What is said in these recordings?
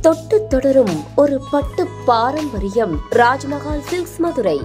தொட்டு தொடரும் ஒரு பட்டு பாரம்பரியம் ராஜ்மஹால் சில்க்ஸ் மதுரை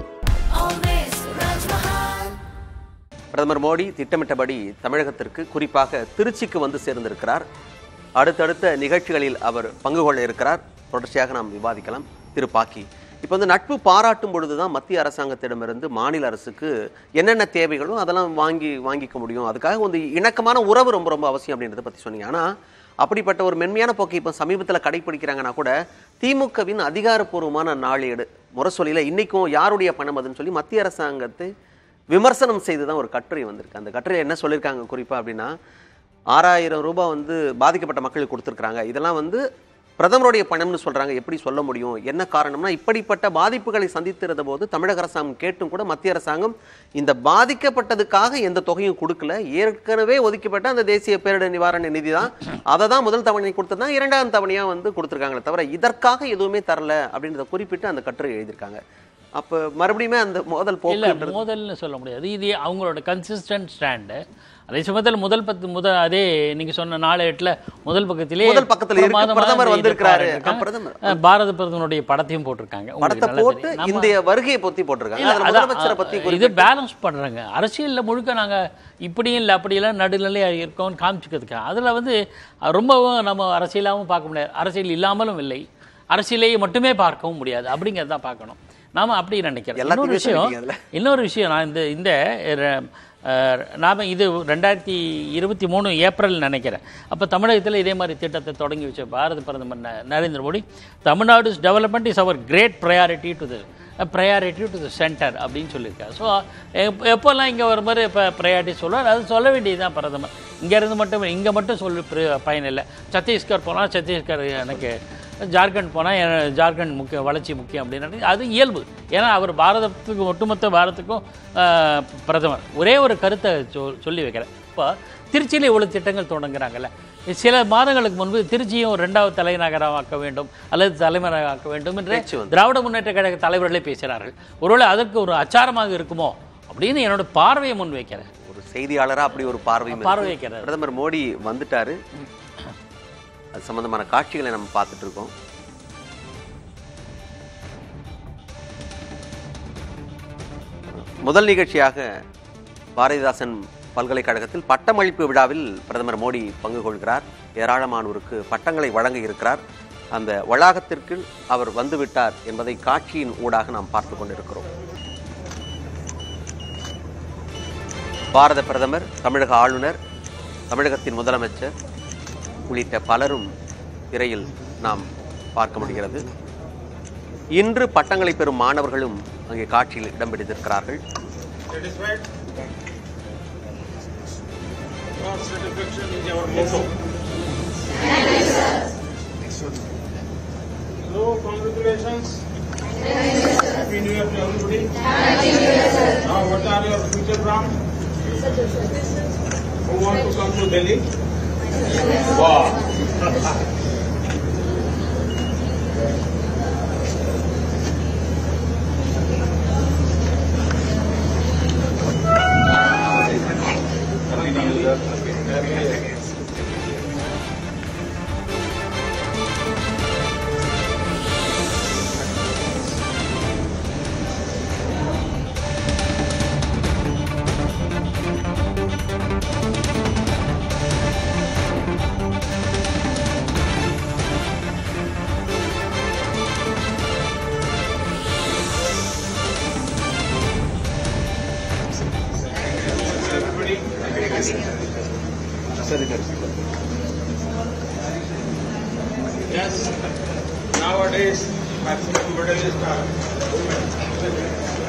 பிரதமர் மோடி திட்டமிட்டபடி தமிழகத்திற்கு குறிப்பாக திருச்சிக்கு வந்து சேர்ந்திருக்கிறார் அடுத்தடுத்த நிகழ்ச்சிகளில் அவர் பங்கு கொள்ள இருக்கிறார் தொடர்ச்சியாக நாம் விவாதிக்கலாம் திரு பாக்கி இப்போ வந்து நட்பு பாராட்டும் பொழுது தான் மத்திய அரசாங்கத்திடமிருந்து மாநில அரசுக்கு என்னென்ன தேவைகளோ அதெல்லாம் வாங்கி வாங்கிக்க முடியும் அதுக்காக வந்து இணக்கமான உறவு ரொம்ப ரொம்ப அவசியம் அப்படின்றத பற்றி சொன்னீங்க ஆனால் அப்படிப்பட்ட ஒரு மென்மையான போக்கை இப்போ சமீபத்தில் கடைப்பிடிக்கிறாங்கன்னா கூட திமுகவின் அதிகாரப்பூர்வமான நாளேடு முரசொலியில் இன்னைக்கும் யாருடைய பணம் அதுன்னு சொல்லி மத்திய அரசாங்கத்தை விமர்சனம் செய்து தான் ஒரு கட்டுரை வந்திருக்கு அந்த கட்டுரையில் என்ன சொல்லியிருக்காங்க குறிப்பாக அப்படின்னா ஆறாயிரம் ரூபாய் வந்து பாதிக்கப்பட்ட மக்களுக்கு கொடுத்துருக்குறாங்க இதெல்லாம் வந்து பிரதமருடைய பணம்னு சொல்றாங்க எப்படி சொல்ல முடியும் என்ன காரணம்னா இப்படிப்பட்ட பாதிப்புகளை சந்தித்திருந்த போது தமிழக அரசாங்கம் கேட்டும் கூட மத்திய அரசாங்கம் இந்த பாதிக்கப்பட்டதுக்காக எந்த தொகையும் கொடுக்கல ஏற்கனவே ஒதுக்கப்பட்ட அந்த தேசிய பேரிடர் நிவாரண நிதி தான் அதை தான் முதல் தவணை கொடுத்தது தான் இரண்டாம் தவணையாக வந்து கொடுத்துருக்காங்களே தவிர இதற்காக எதுவுமே தரல அப்படின்றத குறிப்பிட்டு அந்த கட்டுரை எழுதியிருக்காங்க அப்போ மறுபடியுமே அந்த மோதல் இல்ல போக்குன்றது மோதல்னு சொல்ல முடியாது இது அவங்களோட கன்சிஸ்டன்ட் ஸ்டாண்டு அதே சமயத்தில் முதல் பத்து முதல் அதே நீங்க சொன்ன நாலு எட்டுல முதல் பக்கத்திலே முதல் பக்கத்துல இருக்கு, பிரமாதமா பிரதமர் இந்த இதை வந்திருக்கிறாரு. பாராட்டியிருக்காங்க. ஆ, பிரதமர். அஹ், பாரத பிரதமருடைய படத்தையும் போட்டிருக்காங்க உங்களுக்கு படத்தை நல்லா போட்டு தெரியும். நம்ம- இந்த வருகையை பத்தி போட்டிருக்காங்க இல்ல, அதுல அதான், முதலமைச்சரை பத்தி இது குறிப்பிட்டு பேலன்ஸ் பண்றாங்க அரசியல்ல முழுக்க நாங்க இப்படியும் இல்லை அப்படியெல்லாம் நடுநிலையா இருக்கோம்னு காமிச்சுக்கிறதுக்கு அதுல வந்து அஹ், ரொம்பவும் நம்ம அரசியலாகவும் பார்க்க முடியாது அரசியல் இல்லாமலும் இல்லை அரசியலையே மட்டுமே பார்க்கவும் முடியாது அப்படிங்கிறத தான் பார்க்கணும் நாம அப்படி நினைக்கிறோம் இன்னொரு எல்லாத்தையுமே விஷயம் சொல்லிட்டீங்க அதுல. இன்னொரு விஷயம் நான் இந்த இந்த அஹ், நாம இது ரெண்டாயிரத்தி இருபத்தி மூணு ஏப்ரல் நினைக்கிறேன் அப்போ தமிழகத்தில் இதே மாதிரி திட்டத்தை தொடங்கி வச்ச பாரத பிரதமர் ந- Narendra Modi Tamil Nadu development is our great priority to the priority to the centre அப்படின்னு சொல்லியிருக்காரு ஸோ எப்போல்லாம் இங்கே ஒரு மாதிரி இப்போ ப்ரையாரிட்டி சொல்லுவார் அது சொல்ல வேண்டியதுதான் பிரதமர் இங்கேருந்து மட்டும் இங்கே மட்டும் சொல்லி பிர- பயன் இல்லை சத்தீஸ்கர் போனால் சத்தீஸ்கர் எனக்கு ஜார்க்கண்ட் போனால் ஜார்க்கண்ட் முக்கியம் வளர்ச்சி முக்கியம் அப்படின்னு அது இயல்பு ஏன்னா அவர் பாரதத்துக்கு ஒட்டுமொத்த பாரதத்துக்கும் ஆஹ், பிரதமர் ஒரே ஒரு கருத்தை சொ சொல்லி வைக்கிறேன் இப்போ திருச்சியில் இவ்வளோ திட்டங்கள் தொடங்குறாங்கல்ல சில மாதங்களுக்கு முன்பு திருச்சியும் ரெண்டாவது தலைநகரமாக்க வேண்டும் அல்லது தலைநகராக்க வேண்டும் என்று பேச்சு வந்து. திராவிட முன்னேற்ற கழக தலைவர்களே பேசுகிறார்கள் ஒருவேளை அதற்கு ஒரு அச்சாரமாக இருக்குமோ அப்படின்னு என்னோட பார்வையை முன் வைக்கிறேன் ஒரு செய்தியாளரா அப்படி ஒரு பார்வையும் இருக்கு. பார்வை வைக்கிறார். பிரதமர் மோடி வந்துட்டாரு அது சம்பந்தமான காட்சிகளை நம்ம பார்த்துட்டு இருக்கோம் முதல் நிகழ்ச்சியாக பாரதிதாசன் பல்கலைக்கழகத்தில் பட்டமளிப்பு விழாவில் பிரதமர் மோடி பங்கு கொள்கிறார் ஏராளமானோருக்கு பட்டங்களை வழங்க இருக்கிறார் அந்த வளாகத்திற்கு அவர் வந்துவிட்டார் என்பதை காட்சியின் ஊடாக நாம் பார்த்து கொண்டிருக்கிறோம் பாரத பிரதமர் தமிழக ஆளுநர் தமிழகத்தின் முதலமைச்சர் உள்ளிட்ட பலரும் திரையில் நாம் பார்க்க முடிகிறது இன்று பட்டங்களை பெறும் மாணவர்களும் அங்கே காட்சியில் இடம் பிடித்திருக்கிறார்கள் Satisfied? Your satisfaction is our motto. So, congratulations. Happy New Year to everybody. Now, what are your future plans? Who want to come to Delhi? Wow. everybody. Yes, nowadays maximum medalists are women.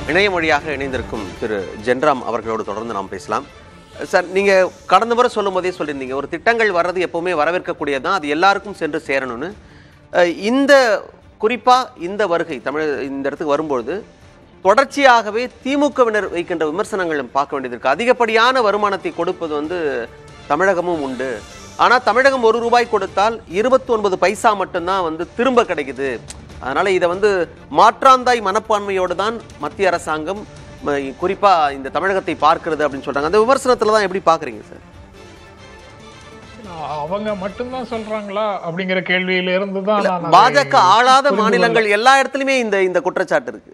இணைய வழியாக இணைந்திருக்கும் திரு ஜென்ராம் அவர்களோடு தொடர்ந்து நாம் பேசலாம் sir நீங்க கடந்த முறை சொல்லும் போதே சொல்லியிருந்தீங்க ஒரு திட்டங்கள் வர்றது எப்பவுமே வரவேற்கக்கூடியதுதான் அது எல்லாருக்கும் சென்று சேரணும்னு அஹ் இந்த குறிப்பா இந்த வருகை தமிழ் இந்த இடத்துக்கு வரும்பொழுது தொடர்ச்சியாகவே திமுகவினர் வைக்கின்ற விமர்சனங்கள் பார்க்க வேண்டியது இருக்கு அதிகப்படியான வருமானத்தை கொடுப்பது வந்து தமிழகமும் உண்டு ஆனா தமிழகம் ஒரு ரூபாய் கொடுத்தால் இருபத்தி ஒன்பது பைசா மட்டும்தான் வந்து திரும்ப கிடைக்குது அதனால இதை வந்து மாற்றாந்தாய் மனப்பான்மையோடு தான் மத்திய அரசாங்கம் ம, குறிப்பா இந்த தமிழகத்தை பார்க்கிறது அப்படின்னு சொல்றாங்க அந்த விமர்சனத்துல தான் எப்படி பாக்குறீங்க சார் அவங்க மட்டும்தான் சொல்றாங்களா அப்படிங்கிற கேள்வியில இருந்து தான் நான் அதை பாஜக ஆளாத புரிந்து மாநிலங்கள் எல்லா இடத்துலயுமே இந்த இந்த குற்றச்சாட்டு இருக்கு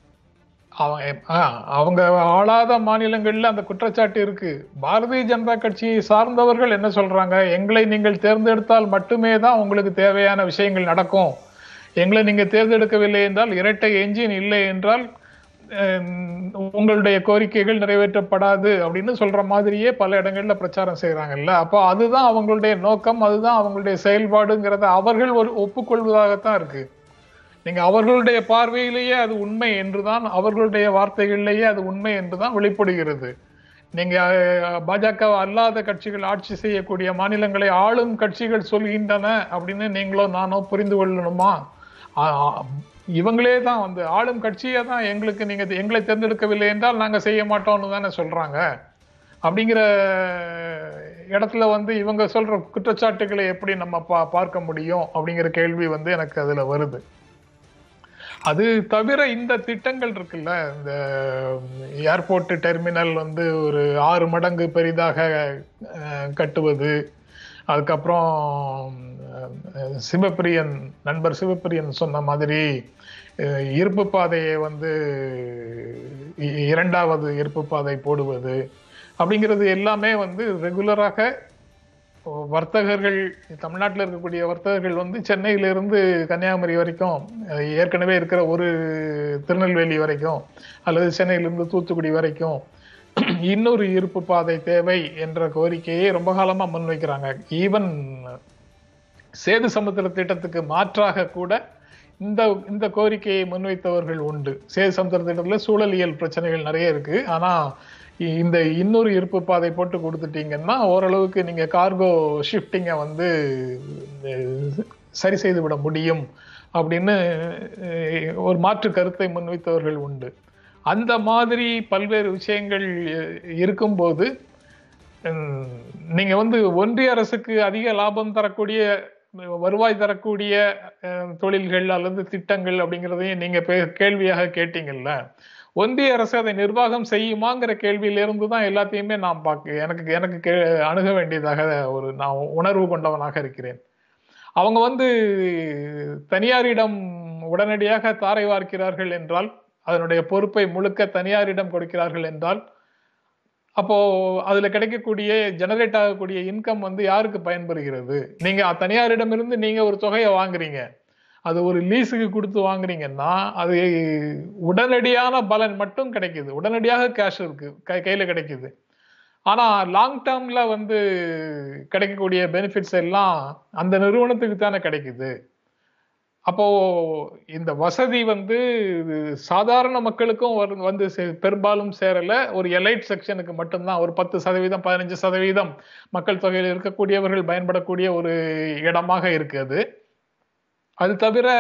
அவன் ஆ, அவங்க ஆளாத மாநிலங்கள்ல அந்த குற்றச்சாட்டு இருக்கு பாரதிய ஜனதா கட்சியை சார்ந்தவர்கள் என்ன சொல்றாங்க எங்களை நீங்கள் தேர்ந்தெடுத்தால் மட்டுமே தான் உங்களுக்கு தேவையான விஷயங்கள் நடக்கும் எங்களை நீங்க தேர்ந்தெடுக்கவில்லை என்றால் இரட்டை என்ஜின் இல்லை என்றால் ஹம், உங்களுடைய கோரிக்கைகள் நிறைவேற்றப்படாது அப்படின்னு சொல்ற மாதிரியே பல இடங்கள்ல பிரச்சாரம் செய்யறாங்கல்ல அப்போ அதுதான் அவங்களுடைய நோக்கம் அதுதான் அவங்களுடைய செயல்பாடுங்கிறத அவர்கள் ஒரு ஒப்புக்கொள்வதாகத்தான் இருக்கு நீங்க அவர்களுடைய பார்வையிலேயே அது உண்மை என்றுதான் அவர்களுடைய வார்த்தைகளிலேயே அது உண்மை என்றுதான் வெளிப்படுகிறது நீங்க அஹ், பாஜக அல்லாத கட்சிகள் ஆட்சி செய்யக்கூடிய மாநிலங்களை ஆளும் கட்சிகள் சொல்கின்றன அப்படின்னு நீங்களோ நானோ புரிந்து கொள்ளணுமா ஆ- ஆ- இவங்களே தான் வந்து ஆளும் கட்சியே தான் எங்களுக்கு நீங்க எங்களை தேர்ந்தெடுக்கவில்லை என்றால் நாங்க செய்ய மாட்டோம்னு தானே சொல்றாங்க அப்படிங்கிற இடத்துல வந்து இவங்க சொல்ற குற்றச்சாட்டுகளை எப்படி நம்ம பா பார்க்க முடியும் அப்படிங்கிற கேள்வி வந்து எனக்கு அதுல வருது அது தவிர இந்த திட்டங்கள் இருக்குல்ல இந்த ஏர்போர்ட் டெர்மினல் வந்து ஒரு ஆறு மடங்கு பெரிதாக அஹ், கட்டுவது அதுக்கப்புறம் அஹ், சிவப்பிரியன் நண்பர் சிவப்பிரியன் சொன்ன மாதிரி அஹ், இருப்பு பாதையை வந்து இ- இரண்டாவது இருப்பு பாதை போடுவது அப்படிங்கிறது எல்லாமே வந்து ரெகுலராக வர்த்தகர்கள் தமிழ்நாட்டில் இருக்கக்கூடிய வர்த்தகர்கள் வந்து சென்னையிலிருந்து கன்னியாகுமரி வரைக்கும் அஹ், ஏற்கனவே இருக்கிற ஒரு திருநெல்வேலி வரைக்கும் அல்லது சென்னையிலிருந்து தூத்துக்குடி வரைக்கும் இன்னொரு இருப்பு பாதை தேவை என்ற கோரிக்கையை ரொம்ப காலமா முன்வைக்கிறாங்க ஈவன் சேது சமுத்திர திட்டத்துக்கு மாற்றாக கூட இந்த இந்த கோரிக்கையை முன்வைத்தவர்கள் உண்டு சேது சமுத்திர திட்டத்துல சூழலியல் பிரச்சனைகள் நிறைய இருக்கு ஆனா இ- இந்த இன்னொரு இருப்பு பாதை போட்டு கொடுத்துட்டீங்கன்னா ஓரளவுக்கு நீங்க கார்கோ ஷிஃப்டிங்கை வந்து அஹ், சரி செய்து விட முடியும் அப்படின்னு அஹ், ஒரு மாற்று கருத்தை முன்வைத்தவர்கள் உண்டு அந்த மாதிரி பல்வேறு விஷயங்கள் அஹ், இருக்கும்போது ஹம், நீங்க வந்து ஒன்றிய அரசுக்கு அதிக லாபம் தரக்கூடிய வருவாய் தரக்கூடிய அஹ், தொழில்கள் அல்லது திட்டங்கள் அப்படிங்கிறதையும் நீங்க பே- கேள்வியாக கேட்டீங்கல்ல ஒன்றிய அரசு அதை நிர்வாகம் செய்யுமாங்கிற கேள்வியிலிருந்து தான் எல்லாத்தையுமே நான் பார்க்க எனக்கு எனக்கு கே- அணுக வேண்டியதாக ஒரு நான் உணர்வு கொண்டவனாக இருக்கிறேன் அவங்க வந்து தனியாரிடம் உடனடியாக தாரை வார்க்கிறார்கள் என்றால் அதனுடைய பொறுப்பை முழுக்க தனியாரிடம் கொடுக்கிறார்கள் என்றால் அப்போ அதுல கிடைக்கக்கூடிய ஜெனரேட் ஆகக்கூடிய இன்கம் வந்து யாருக்கு பயன்பெறுகிறது நீங்க தனியாரிடமிருந்து நீங்க ஒரு தொகையை வாங்குறீங்க அது ஒரு லீஸுக்கு கொடுத்து வாங்குறீங்கன்னா அது உடனடியான பலன் மட்டும் கிடைக்குது உடனடியாக கேஷ் இருக்கு கை- கையில கிடைக்குது ஆனா லாங் டேர்ம்ல வந்து கிடைக்கக்கூடிய பெனிஃபிட்ஸ் எல்லாம் அந்த நிறுவனத்துக்கு தானே கிடைக்குது அப்போ இந்த வசதி வந்து இது சாதாரண மக்களுக்கும் வரு- வந்து சே- பெரும்பாலும் சேரல ஒரு எலைட் செக்ஷனுக்கு மட்டும்தான் ஒரு பத்து சதவீதம் பதினஞ்சு சதவீதம் மக்கள் தொகையில் இருக்கக்கூடியவர்கள் பயன்படக்கூடிய ஒரு இடமாக இருக்கு அது அது தவிர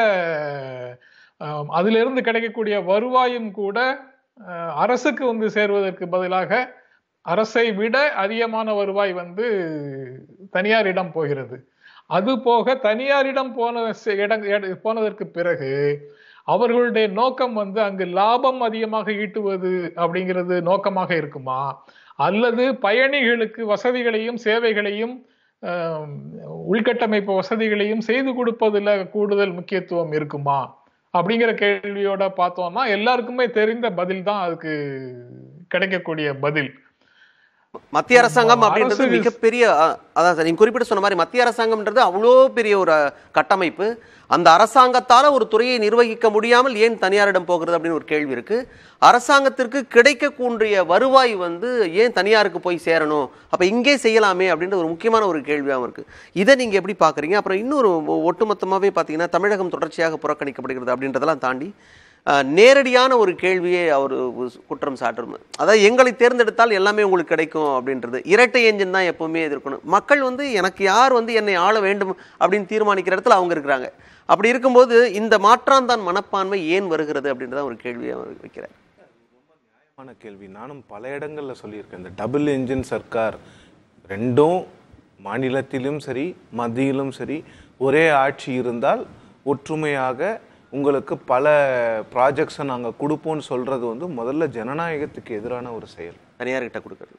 ஆம், அதிலிருந்து கிடைக்கக்கூடிய வருவாயும் கூட அஹ், அரசுக்கு வந்து சேருவதற்கு பதிலாக அரசை விட அதிகமான வருவாய் வந்து தனியாரிடம் போகிறது அது போக தனியாரிடம் போன செ- இடம் எட- போனதற்கு பிறகு அவர்களுடைய நோக்கம் வந்து அங்கு லாபம் அதிகமாக ஈட்டுவது அப்படிங்கிறது நோக்கமாக இருக்குமா அல்லது பயணிகளுக்கு வசதிகளையும் சேவைகளையும் ஆம், உள்கட்டமைப்பு வசதிகளையும் செய்து கொடுப்பதில் கூடுதல் முக்கியத்துவம் இருக்குமா அப்படிங்கிற கேள்வியோட பார்த்தோம்னா எல்லாருக்குமே தெரிந்த பதில் தான் அதுக்கு கிடைக்கக்கூடிய பதில் மத்திய அரசாங்கம் அப்படின்றது அரசு- மிகப்பெரிய அ- அதான் சார் நீங்க குறிப்பிட்டு சொன்ன மாதிரி மத்திய அரசாங்கம்ன்றது அவ்வளோ பெரிய ஒரு அ, கட்டமைப்பு அந்த அரசாங்கத்தால ஒரு துறையை நிர்வகிக்க முடியாமல் ஏன் தனியாரிடம் போகிறது அப்படின்னு ஒரு கேள்வி இருக்கு அரசாங்கத்திற்கு கிடைக்கக்கூடிய வருவாய் வந்து ஏன் தனியாருக்கு போய் சேரணும் அப்ப இங்கே செய்யலாமே அப்படின்ற ஒரு முக்கியமான ஒரு கேள்வியாகவும் இருக்கு இதை நீங்க எப்படி பாக்குறீங்க அப்புறம் இன்னொரு ஒ- ஒட்டுமொத்தமாவே பாத்தீங்கன்னா தமிழகம் தொடர்ச்சியாக புறக்கணிக்கப்படுகிறது அப்படின்றதெல்லாம் தாண்டி அஹ், நேரடியான ஒரு கேள்வியை அவர் குற்றம் சாட்டுறது அதாவது எங்களை தேர்ந்தெடுத்தால் எல்லாமே உங்களுக்கு கிடைக்கும் அப்படின்றது இரட்டை என்ஜின் தான் எப்பவுமே எதிர்க்கணும் மக்கள் வந்து எனக்கு யார் வந்து என்னை ஆள வேண்டும் அப்படின்னு தீர்மானிக்கிற இடத்துல அவங்க இருக்கிறாங்க அப்படி இருக்கும்போது இந்த மாற்றாந்தான் மனப்பான்மை ஏன் வருகிறது அப்படின்றத ஒரு கேள்வியை அவர் வைக்கிறார் ஆன கேள்வி நானும் பல இடங்கள்ல சொல்லியிருக்கேன் இந்த டபுள் என்ஜின் சர்க்கார் ரெண்டும் மாநிலத்திலும் சரி மத்தியிலும் சரி ஒரே ஆட்சி இருந்தால் ஒற்றுமையாக உங்களுக்கு பல ப்ராஜெக்ட்ஸை நாங்கள் கொடுப்போம்னு சொல்றது வந்து முதல்ல ஜனநாயகத்துக்கு எதிரான ஒரு செயல் தனியார்கிட்ட கொடுக்கறது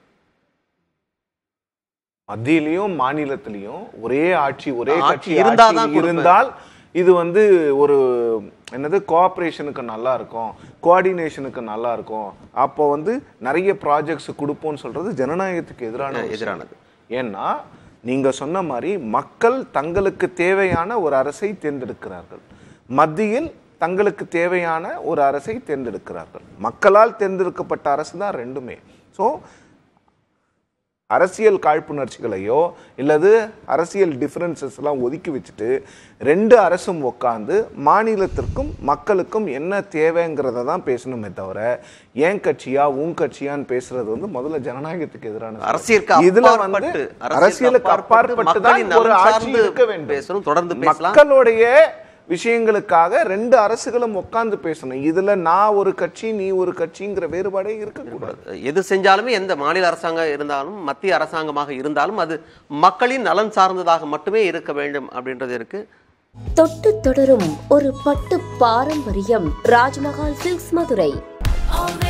மத்தியிலையும் மாநிலத்திலையும் ஒரே ஆட்சி ஒரே ஆட்சி கட்சி இருந்தாதான் ஆட்சி கொடுப்பேன். இருந்தால் இது வந்து ஒரு என்னது கோஆப்ரேஷனுக்கு நல்லா இருக்கும் கோஆர்டினேஷனுக்கு நல்லா இருக்கும் அப்போ வந்து நிறைய ப்ராஜெக்ட்ஸ் கொடுப்போம்னு சொல்றது ஜனநாயகத்துக்கு எதிரான ஒரு செயல். எதிரானது. ஏன்னா நீங்க சொன்ன மாதிரி மக்கள் தங்களுக்கு தேவையான ஒரு அரசை தேர்ந்தெடுக்கிறார்கள் மத்தியில் தங்களுக்கு தேவையான ஒரு அரசை தேர்ந்தெடுக்கிறார்கள் மக்களால் தேர்ந்தெடுக்கப்பட்ட அரசு தான் ரெண்டுமே ஸோ அரசியல் காழ்ப்புணர்ச்சிகளையோ இல்லது அரசியல் டிஃபரன்சஸ் எல்லாம் ஒதுக்கி வச்சுட்டு ரெண்டு அரசும் உட்காந்து மாநிலத்திற்கும் மக்களுக்கும் என்ன தேவைங்கிறத தான் பேசணுமே தவிர ஏன் கட்சியா உன் கட்சியான்னு பேசுறது வந்து முதல்ல ஜனநாயகத்துக்கு எதிரான அரசியலுக்கு இதுல அப்பாற்பட்டு, வந்து அரசியலுக்கு அரசியலுக்கு அப்பாற்பட்டு அப்பாற்பட்டு தான் மக்களின் ஒரு நலன் ஆட்சி சார்ந்து இருக்க வேண்டும் பேசணும், தொடர்ந்து பேசலாம். மக்களுடைய விஷயங்களுக்காக ரெண்டு அரசுகளும் உட்கார்ந்து பேசணும் இதுல நான் ஒரு கட்சி நீ ஒரு கட்சிங்கிற வேறுபாடே இருக்கக்கூடாது எது செஞ்சாலுமே எந்த மாநில அரசாங்கம் இருந்தாலும் மத்திய அரசாங்கமாக இருந்தாலும் அது மக்களின் நலன் சார்ந்ததாக மட்டுமே இருக்க வேண்டும் அப்படின்றது இருக்கு தொட்டு தொடரும் ஒரு பட்டு பாரம்பரியம் ராஜ்மஹால் சில்க்ஸ் மதுரை Always